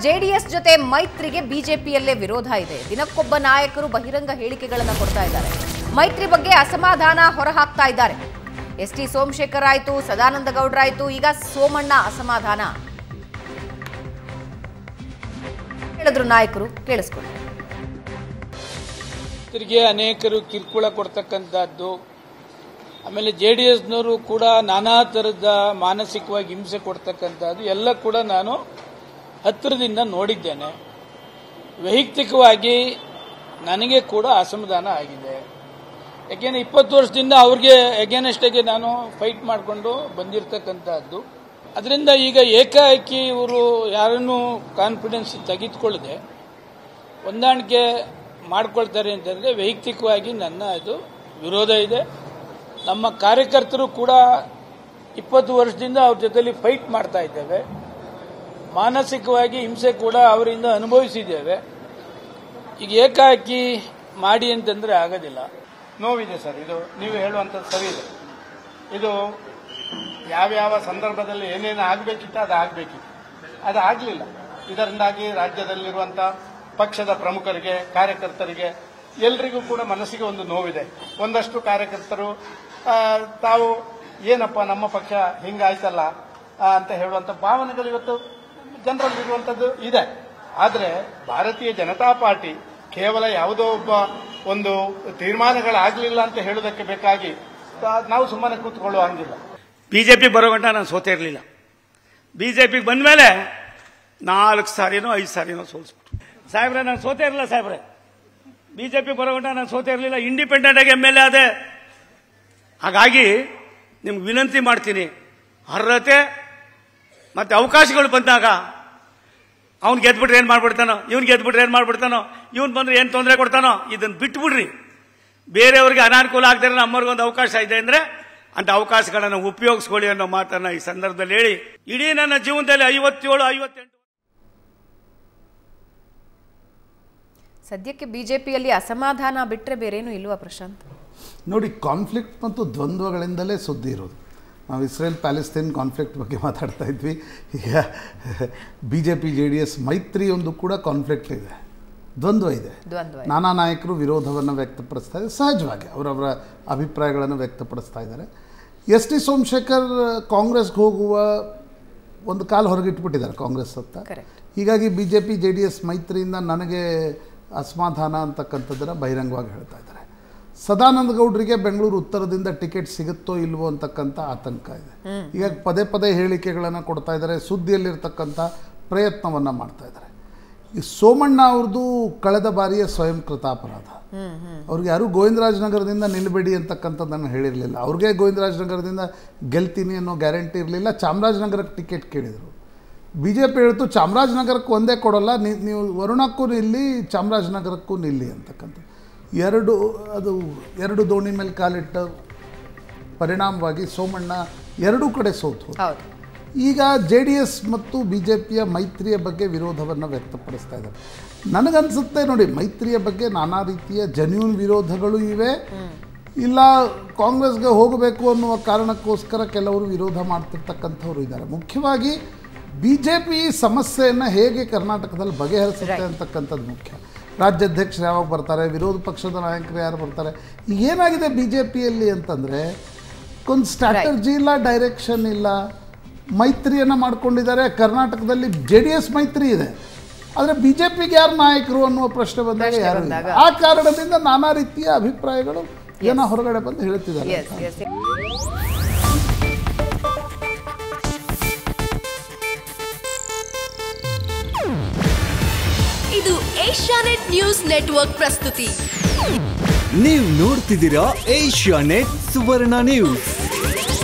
JDS ಜೊತೆ ಮೈತ್ರಿಗೆ ಬಿಜೆಪಿಯಲ್ಲೇ ವಿರೋಧ ಇದೆ ದಿನಕ್ಕೊಬ್ಬ ನಾಯಕರು ಬಹಿರಂಗ ಹೇಳಿಕೆಗಳನ್ನು ಕೊಡ್ತಾ ಇದ್ದಾರೆ ಮೈತ್ರಿ ಬಗ್ಗೆ ಅಸಮಾಧಾನ ಹೊರಹಾಕ್ತಾ ಇದ್ದಾರೆ ಎಸ್ ಟಿ ಸೋಮಶೇಖರ್ ಆಯ್ತು ಸದಾನಂದ ಗೌಡ್ರಾಯ್ತು ಈಗ ಸೋಮಣ್ಣ ಅಸಮಾಧಾನ ಹೇಳಿದ್ರು ನಾಯಕರು ಕೇಳಿಸ್ಕೊಳ್ಳಿ ರೈತರಿಗೆ ಅನೇಕರು ಕಿರುಕುಳ ಕೊಡ್ತಕ್ಕಂಥದ್ದು ಆಮೇಲೆ ಜೆ ಡಿ ಎಸ್ನವರು ಕೂಡ ನಾನಾ ಥರದ ಮಾನಸಿಕವಾಗಿ ಹಿಂಸೆ ಕೊಡ್ತಕ್ಕಂಥದ್ದು ಎಲ್ಲ ಕೂಡ ನಾನು ಹತ್ತಿರದಿಂದ ನೋಡಿದ್ದೇನೆ ವೈಯಕ್ತಿಕವಾಗಿ ನನಗೆ ಕೂಡ ಅಸಮಾಧಾನ ಆಗಿದೆ ಯಾಕೆಂದ್ರೆ ಇಪ್ಪತ್ತು ವರ್ಷದಿಂದ ಅವ್ರಿಗೆ ಎಗೇನೆಸ್ಟಾಗಿ ನಾನು ಫೈಟ್ ಮಾಡಿಕೊಂಡು ಬಂದಿರತಕ್ಕಂಥದ್ದು ಅದರಿಂದ ಈಗ ಏಕಾಏಕಿ ಇವರು ಯಾರನ್ನೂ ಕಾನ್ಫಿಡೆನ್ಸ್ ತೆಗೆದುಕೊಳ್ಳದೆ ಹೊಂದಾಣಿಕೆ ಮಾಡ್ಕೊಳ್ತಾರೆ ಅಂತಂದರೆ ವೈಯಕ್ತಿಕವಾಗಿ ನನ್ನ ಅದು ವಿರೋಧ ಇದೆ ನಮ್ಮ ಕಾರ್ಯಕರ್ತರು ಕೂಡ ಇಪ್ಪತ್ತು ವರ್ಷದಿಂದ ಅವ್ರ ಜೊತೆಲಿ ಫೈಟ್ ಮಾಡ್ತಾ ಇದ್ದೇವೆ ಮಾನಸಿಕವಾಗಿ ಹಿಂಸೆ ಕೂಡ ಅವರಿಂದ ಅನುಭವಿಸಿದ್ದೇವೆ ಈಗ ಏಕಾಏಕಿ ಮಾಡಿ ಅಂತಂದ್ರೆ ಆಗೋದಿಲ್ಲ ನೋವಿದೆ ಸರ್ ಇದು ನೀವು ಹೇಳುವಂಥದ್ದು ಸರಿ ಇದೆ ಇದು ಯಾವ್ಯಾವ ಸಂದರ್ಭದಲ್ಲಿ ಏನೇನು ಆಗಬೇಕಿತ್ತು ಅದು ಆಗಬೇಕಿತ್ತು ಅದು ಆಗಲಿಲ್ಲ ಇದರಿಂದಾಗಿ ರಾಜ್ಯದಲ್ಲಿರುವಂಥ ಪಕ್ಷದ ಪ್ರಮುಖರಿಗೆ ಕಾರ್ಯಕರ್ತರಿಗೆ ಎಲ್ರಿಗೂ ಕೂಡ ಮನಸ್ಸಿಗೆ ಒಂದು ನೋವಿದೆ ಒಂದಷ್ಟು ಕಾರ್ಯಕರ್ತರು ಆ, ತಾವು ಏನಪ್ಪ ನಮ್ಮ ಪಕ್ಷ ಹಿಂಗಾಯ್ತಲ್ಲ ಆ, ಅಂತ ಹೇಳುವಂಥ ಭಾವನೆಗಳು ಇವತ್ತು ಜನರಲ್ಲಿರುವಂಥದ್ದು ಇದೆ ಆದರೆ ಭಾರತೀಯ ಜನತಾ ಪಾರ್ಟಿ ಕೇವಲ ಯಾವುದೋ ಒಬ್ಬ ಒಂದು ತೀರ್ಮಾನಗಳಾಗಲಿಲ್ಲ ಅಂತ ಹೇಳೋದಕ್ಕೆ ಬೇಕಾಗಿ ತಾ- ನಾವು ಸುಮ್ಮನೆ ಕೂತ್ಕೊಳ್ಳುವ ಹಂಗಿಲ್ಲ ಬಿಜೆಪಿ ಬರೋ ಗಂಟ ನಾನು ಸೋತೇ ಇರಲಿಲ್ಲ ಬಿಜೆಪಿಗೆ ಬಂದ ಮೇಲೆ ನಾಲ್ಕು ಸಾರಿನೋ ಐದು ಸಾರಿನೋ ಸೋಲ್ಸ್ಬಿಟ್ರು ಸಾಹೇಬ್ರೆ ನಾನು ಸೋತೇ ಇರಲಿಲ್ಲ ಸಾಹೇಬ್ರೆ ಬಿಜೆಪಿ ಬರೋ ಗಂಟ ನಾನು ಸೋತೇ ಇರಲಿಲ್ಲ ಇಂಡಿಪೆಂಡೆಂಟ್ ಆಗಿ ಎಮ್ ಎಲ್ ಎ ಆದೆ ಹಾಗಾಗಿ ನಿಮ್ಗೆ ವಿನಂತಿ ಮಾಡ್ತೀನಿ ಅರ್ಹತೆ ಮತ್ತೆ ಅವಕಾಶಗಳು ಬಂದಾಗ ಅವ್ನು ಗೆದ್ಬಿಟ್ರೆ ಏನ್ ಮಾಡ್ಬಿಡ್ತಾನೋ ಇವ್ನು ಗೆದ್ಬಿಟ್ರೆ ಏನ್ ಮಾಡ್ಬಿಡ್ತಾನೋ ಇವ್ನು ಬಂದ್ರೆ ಏನ್ ತೊಂದರೆ ಕೊಡ್ತಾನೋ ಇದನ್ನ ಬಿಟ್ಬಿಡ್ರಿ ಬೇರೆಯವ್ರಿಗೆ ಅನಾನುಕೂಲ ಆಗದೆ ನಮ್ಮವ್ರಿಗೊಂದು ಅವಕಾಶ ಇದೆ ಅಂದ್ರೆ ಅಂತ ಅವಕಾಶಗಳನ್ನು ಉಪಯೋಗಿಸ್ಕೊಳ್ಳಿ ಅನ್ನೋ ಮಾತನ್ನ ಈ ಸಂದರ್ಭದಲ್ಲಿ ಹೇಳಿ ಇಡೀ ನನ್ನ ಜೀವನದಲ್ಲಿ ಐವತ್ತೇಳು ಐವತ್ತೆಂಟು ಸದ್ಯಕ್ಕೆ ಬಿಜೆಪಿಯಲ್ಲಿ ಅಸಮಾಧಾನ ಬಿಟ್ರೆ ಬೇರೇನು ಇಲ್ವಾ ಪ್ರಶಾಂತ್ ನೋಡಿ ಕಾನ್ಫ್ಲಿಕ್ಟ್ ಮತ್ತು ದ್ವಂದ್ವಗಳಿಂದಲೇ ಸುದ್ದಿ ಇರೋದು ನಾವು ಇಸ್ರೇಲ್ ಪ್ಯಾಲೆಸ್ತೈನ್ ಕಾನ್ಫ್ಲಿಕ್ಟ್ ಬಗ್ಗೆ ಮಾತಾಡ್ತಾ ಇದ್ವಿ ಈಗ B J P J D S ಮೈತ್ರಿ ಒಂದು ಕೂಡ ಕಾನ್ಫ್ಲಿಕ್ಟ್ ಇದೆ ದ್ವಂದ್ವ ಇದೆ ದ್ವಂದ್ವ ಇದೆ. ನಾನಾ ನಾಯಕರು ವಿರೋಧವನ್ನು ವ್ಯಕ್ತಪಡಿಸ್ತಾ ಇದ್ದಾರೆ ಸಹಜವಾಗಿ ಅವರವರ ಅಭಿಪ್ರಾಯಗಳನ್ನು ವ್ಯಕ್ತಪಡಿಸ್ತಾ ಇದ್ದಾರೆ ಎಸ್ ಟಿ ಸೋಮಶೇಖರ್ ಕಾಂಗ್ರೆಸ್ಗೆ ಹೋಗುವ ಒಂದು ಕಾಲು ಹೊರಗಿಟ್ಬಿಟ್ಟಿದ್ದಾರೆ ಕಾಂಗ್ರೆಸ್ ಹತ್ತ Correct. ಹೀಗಾಗಿ B J P J D S ಮೈತ್ರಿಯಿಂದ ನನಗೆ ಅಸಮಾಧಾನ ಅಂತಕ್ಕಂಥದ್ದನ್ನು ಬಹಿರಂಗವಾಗಿ ಹೇಳ್ತಾ ಇದ್ದಾರೆ ಸದಾನಂದ ಗೌಡರಿಗೆ ಬೆಂಗಳೂರು ಉತ್ತರದಿಂದ ಟಿಕೆಟ್ ಸಿಗುತ್ತೋ ಇಲ್ವೋ ಅಂತಕ್ಕಂಥ ಆತಂಕ ಇದೆ ಈಗ ಪದೇ ಪದೇ ಹೇಳಿಕೆಗಳನ್ನು ಕೊಡ್ತಾ ಇದ್ದಾರೆ ಸುದ್ದಿಯಲ್ಲಿರ್ತಕ್ಕಂಥ ಪ್ರಯತ್ನವನ್ನು ಮಾಡ್ತಾ ಇದ್ದಾರೆ ಈ ಸೋಮಣ್ಣ ಅವ್ರದ್ದು ಕಳೆದ ಬಾರಿಯ ಸ್ವಯಂ ಕೃತಾಪರಾಧ ಅವ್ರಿಗೆ ಯಾರೂ ಗೋವಿಂದರಾಜನಗರದಿಂದ ನಿಲ್ಲಬೇಡಿ ಅಂತಕ್ಕಂಥದ್ದನ್ನು ಹೇಳಿರಲಿಲ್ಲ ಅವ್ರಿಗೆ ಗೋವಿಂದರಾಜನಗರದಿಂದ ಗೆಲ್ತೀನಿ ಅನ್ನೋ ಗ್ಯಾರಂಟಿ ಇರಲಿಲ್ಲ ಚಾಮರಾಜನಗರಕ್ಕೆ ಟಿಕೆಟ್ ಕೇಳಿದರು ಬಿ ಜೆ ಪಿ ಹೇಳ್ತು ಚಾಮರಾಜನಗರಕ್ಕೆ ಒಂದೇ ಕೊಡಲ್ಲ ನೀ- ನೀವು ವರುಣಕ್ಕೂ ನಿಲ್ಲಿ ಚಾಮರಾಜನಗರಕ್ಕೂ ನಿಲ್ಲಿ ಅಂತಕ್ಕಂಥ ಎರಡು ಅದು ಎರಡು ದೋಣಿ ಮೇಲೆ ಕಾಲಿಟ್ಟ ಪರಿಣಾಮವಾಗಿ ಸೋಮಣ್ಣ ಎರಡೂ ಕಡೆ ಸೋತು ಹೋದ್ರು. ಹೌದು ಈಗ ಜೆ ಡಿ ಎಸ್ ಮತ್ತು ಬಿ ಜೆ ಪಿಯ ಮೈತ್ರಿಯ ಬಗ್ಗೆ ವಿರೋಧವನ್ನು ವ್ಯಕ್ತಪಡಿಸ್ತಾ ಇದ್ದಾರೆ ನನಗನ್ಸುತ್ತೆ ನೋಡಿ ಮೈತ್ರಿಯ ಬಗ್ಗೆ ನಾನಾ ರೀತಿಯ ಜನ್ಯೂನ್ ವಿರೋಧಗಳು ಇವೆ ಇಲ್ಲ ಕಾಂಗ್ರೆಸ್ಗೆ ಹೋಗಬೇಕು ಅನ್ನುವ ಕಾರಣಕ್ಕೋಸ್ಕರ ಕೆಲವರು ವಿರೋಧ ಮಾಡ್ತಿರ್ತಕ್ಕಂಥವ್ರು ಇದ್ದಾರೆ ಮುಖ್ಯವಾಗಿ ಬಿ ಜೆ ಪಿ ಸಮಸ್ಯೆಯನ್ನು ಹೇಗೆ ಕರ್ನಾಟಕದಲ್ಲಿ ಬಗೆಹರಿಸುತ್ತೆ ಅಂತಕ್ಕಂಥದ್ದು ಮುಖ್ಯ ರಾಜ್ಯಾಧ್ಯಕ್ಷರು ಯಾವಾಗ ಬರ್ತಾರೆ ವಿರೋಧ ಪಕ್ಷದ ನಾಯಕರು ಯಾರು ಬರ್ತಾರೆ ಈಗ ಏನಾಗಿದೆ ಬಿ ಜೆ ಪಿಯಲ್ಲಿ ಅಂತಂದರೆ ಒಂದು ಸ್ಟ್ರಾಟರ್ಜಿ ಇಲ್ಲ ಡೈರೆಕ್ಷನ್ ಇಲ್ಲ ಮೈತ್ರಿಯನ್ನು ಮಾಡ್ಕೊಂಡಿದ್ದಾರೆ ಕರ್ನಾಟಕದಲ್ಲಿ ಜೆ ಡಿ ಎಸ್ ಮೈತ್ರಿ ಇದೆ ಆದರೆ ಬಿ ಜೆ ಪಿಗೆ ಯಾರು ನಾಯಕರು ಅನ್ನುವ ಪ್ರಶ್ನೆ ಬಂದಾಗ ಪ್ರಶ್ನೆ ಯಾರು ಇಲ್ಲ. ಬಂದಾಗ. ಆ ಕಾರಣದಿಂದ ನಾನಾ ರೀತಿಯ ಅಭಿಪ್ರಾಯಗಳು ಜನ ಹೊರಗಡೆ ಬಂದು ಹೇಳ್ತಿದ್ದಾರೆ ಎಸ್ ಎಸ್ ಇದು ಏಷ್ಯಾನೆಟ್ ನ್ಯೂಸ್ ನೆಟ್ವರ್ಕ್ ಪ್ರಸ್ತುತಿ ನೀವು ನೋಡ್ತಿದ್ದೀರಾ ಏಷ್ಯಾ ನೆಟ್ ಸುವರ್ಣ ನ್ಯೂಸ್